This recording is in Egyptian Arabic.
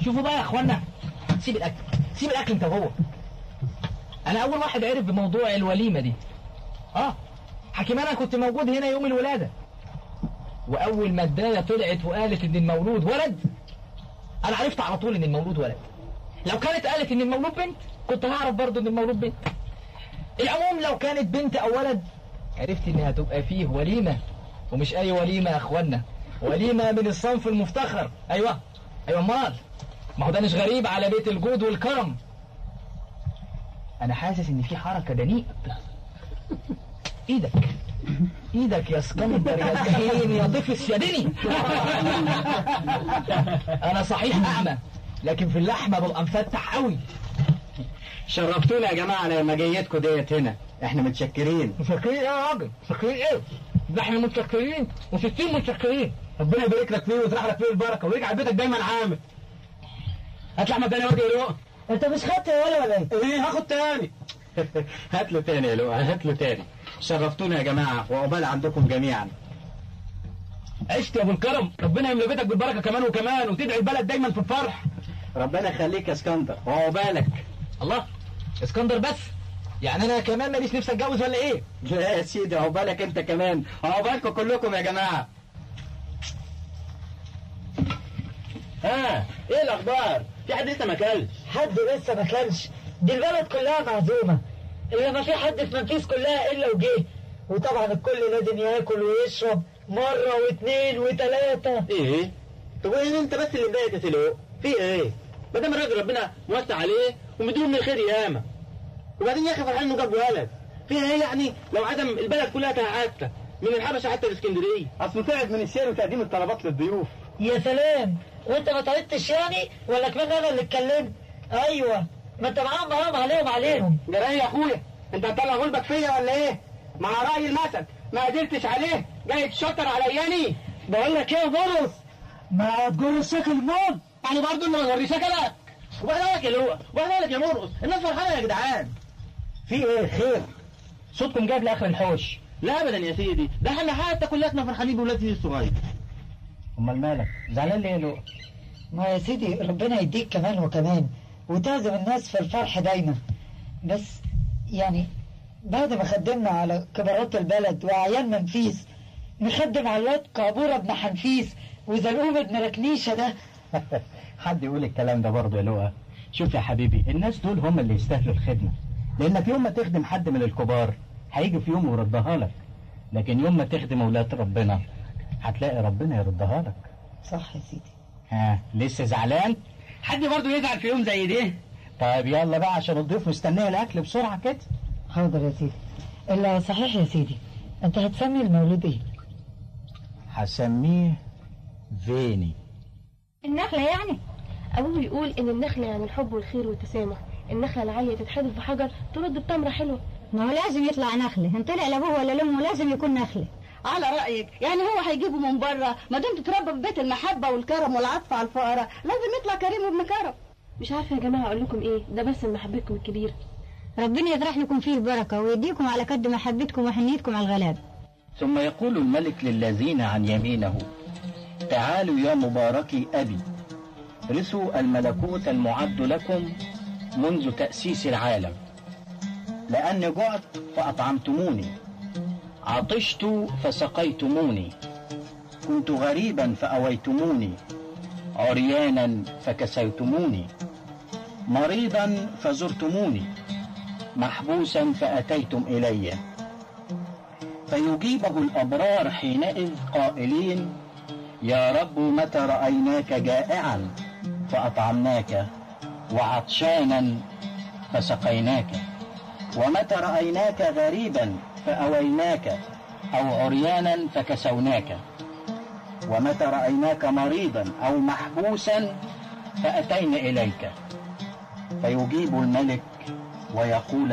شوفوا بقى يا اخوانا سيب الاكل سيب الاكل انت وهو انا اول واحد عرف بموضوع الوليمه دي اه حكيم انا كنت موجود هنا يوم الولاده واول ما الدايه طلعت وقالت ان المولود ولد انا عرفت على طول ان المولود ولد لو كانت قالت ان المولود بنت كنت هعرف برضه ان المولود بنت العموم لو كانت بنت او ولد عرفت ان هتبقى فيه وليمه ومش اي وليمه يا اخوانا وليمه من الصنف المفتخر ايوه ايوه امال ما هو ده مش غريب على بيت الجود والكرم انا حاسس ان في حركه دنيئه ايدك ايدك يا اسكندر يا زهين يا طفس يا دني انا صحيح اعمى لكن في اللحمه ببقى مفتح قوي شرفتونا يا جماعة لما جيتكم ديت هنا احنا متشكرين متشكرين ايه يا راجل متشكرين ايه ده احنا متشكرين وستين متشكرين ربنا يبارك لك فيه ويزرع لك فيه البركة ويجعل بيتك دايما عامر هات لحمة تاني وادي يا لؤى انت مش خدت ولا ولا ايه ايه هاخد تاني هات له تاني يا لؤى هات له تاني شرفتونا يا جماعة وعقبال عندكم جميعا عشت يا ابو الكرم ربنا يملى بيتك بالبركة كمان وكمان وتدعي البلد دايما في الفرح ربنا يخليك يا اسكندر وعقبالك الله اسكندر بس يعني انا كمان ماليش نفسي اتجوز ولا ايه لا يا سيدي عقبالك انت كمان عقبالكم كلكم يا جماعة ها ايه الاخبار في حد لسه ما كلش حد لسه ما كانش دي البلد كلها معزومة إلا ما في حد في منفيس كلها إلا وجه وطبعا الكل لازم ياكل ويشرب مرة واثنين وثلاثة ايه طب وايه انت بس اللي مضايق يا سلو في ايه ما دام الراجل ربنا موسع عليه ومديله من الخير ياما وبعدين يا اخي فرحان انه جاب ولد فيها ايه يعني لو عدم البلد كلها تعافى من الحبشه حتى الاسكندريه اصل تعب من الشير وتقديم الطلبات للضيوف يا سلام وانت ما طردتش يعني ولا كمان انا اللي اتكلمت ايوه ما انت معاهم معاهم عليهم عليهم جراي يا اخويا انت هتطلع غلبك فيا ولا ايه مع راي المثل ما قدرتش عليه جاي تشطر علياني بقول لك ايه يا بولس ما تقول الشكل مون يعني برضه اللي ما وريش شكلك وبعدين يا لؤى وبعدين يا مرقص الناس فرحانه يا جدعان في ايه خير صوتكم جايب لاخر الحوش لا ابدا يا سيدي ده احنا حتى كلنا فرحانين بولادي الصغير امال مالك زعلان ليه يا لؤى ما يا سيدي ربنا يديك كمان وكمان وتعزم الناس في الفرح دايما بس يعني بعد ما خدمنا على كبارات البلد وأعيان منفيس نخدم على الواد كابورة ابن حنفيس وزلقوم ابن ركنيشة ده حد يقول الكلام ده برضه يا لؤى شوف يا حبيبي الناس دول هم اللي يستاهلوا الخدمة لأنك يوم ما تخدم حد من الكبار هيجي في يوم ويردها لك لكن يوم ما تخدم أولاد ربنا هتلاقي ربنا يردها لك صح يا سيدي ها لسه زعلان حد برضه يزعل في يوم زي ده طيب يلا بقى عشان الضيوف مستنيه الاكل بسرعه كده حاضر يا سيدي إلا صحيح يا سيدي أنت هتسمي المولود إيه؟ هسميه فيني النخلة يعني أبوه بيقول إن النخلة يعني الحب والخير والتسامح النخلة العالية تتحدف بحجر ترد بتمرة حلوة ما هو لازم يطلع نخلة ان طلع لابوه ولا لامه لازم يكون نخلة على رأيك يعني هو هيجيبه من بره ما دام تتربى في بيت المحبة والكرم والعطف على الفقراء لازم يطلع كريم وابن كرم مش عارفة يا جماعة أقول لكم إيه ده بس من محبتكم الكبيرة ربنا يطرح لكم فيه البركة ويديكم على قد محبتكم وحنيتكم على الغلاب ثم يقول الملك للذين عن يمينه تعالوا يا مباركي أبي رثوا الملكوت المعد لكم منذ تأسيس العالم لأني جعت فأطعمتموني عطشت فسقيتموني كنت غريبا فأويتموني عريانا فكسيتموني مريضا فزرتموني محبوسا فأتيتم إلي فيجيبه الأبرار حينئذ قائلين يا رب متى رأيناك جائعا فأطعمناك وعطشانا فسقيناك ومتى رأيناك غريبا فأويناك أو عريانا فكسوناك ومتى رأيناك مريضا أو محبوسا فأتينا إليك فيجيب الملك ويقول